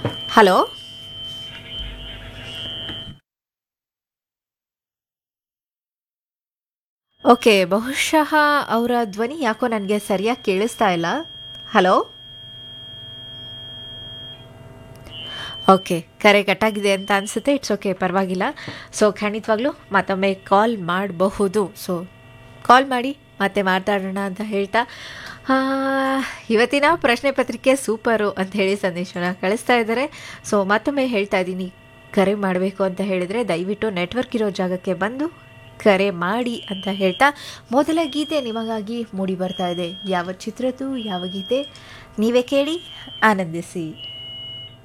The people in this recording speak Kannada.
ಹಲೋ ಓಕೆ ಬಹುಶಃ ಅವರ ಧ್ವನಿ ಯಾಕೋ ನನಗೆ ಸರಿಯಾಗಿ ಕೇಳಿಸ್ತಾ ಇಲ್ಲ ಹಲೋ ಓಕೆ ಕರೆ ಕಟ್ಟಾಗಿದೆ ಅಂತ ಅನಿಸುತ್ತೆ ಇಟ್ಸ್ ಓಕೆ ಪರವಾಗಿಲ್ಲ ಸೊ ಖಂಡಿತವಾಗ್ಲೂ ಮತ್ತೊಮ್ಮೆ ಕಾಲ್ ಮಾಡಬಹುದು ಸೊ ಕಾಲ್ ಮಾಡಿ ಮತ್ತೆ ಮಾತಾಡೋಣ ಅಂತ ಹೇಳ್ತಾ ಆ, ಇವತ್ತಿನ ಪ್ರಶ್ನೆ ಪತ್ರಿಕೆ ಸೂಪರು ಅಂತ ಹೇಳಿ ಸಂದೇಶನ ಕಳಿಸ್ತಾ ಇದ್ದಾರೆ ಸೊ ಮತ್ತೊಮ್ಮೆ ಹೇಳ್ತಾ ಇದ್ದೀನಿ ಕರೆ ಮಾಡಬೇಕು ಅಂತ ಹೇಳಿದರೆ ದಯವಿಟ್ಟು ನೆಟ್ವರ್ಕ್ ಇರೋ ಜಾಗಕ್ಕೆ ಬಂದು ಕರೆ ಮಾಡಿ ಅಂತ ಹೇಳ್ತಾ ಮೊದಲ ಗೀತೆ ನಿಮಗಾಗಿ ಮೂಡಿ ಬರ್ತಾ ಇದೆ ಯಾವ ಚಿತ್ರದ್ದು ಯಾವ ಗೀತೆ ನೀವೇ ಕೇಳಿ ಆನಂದಿಸಿ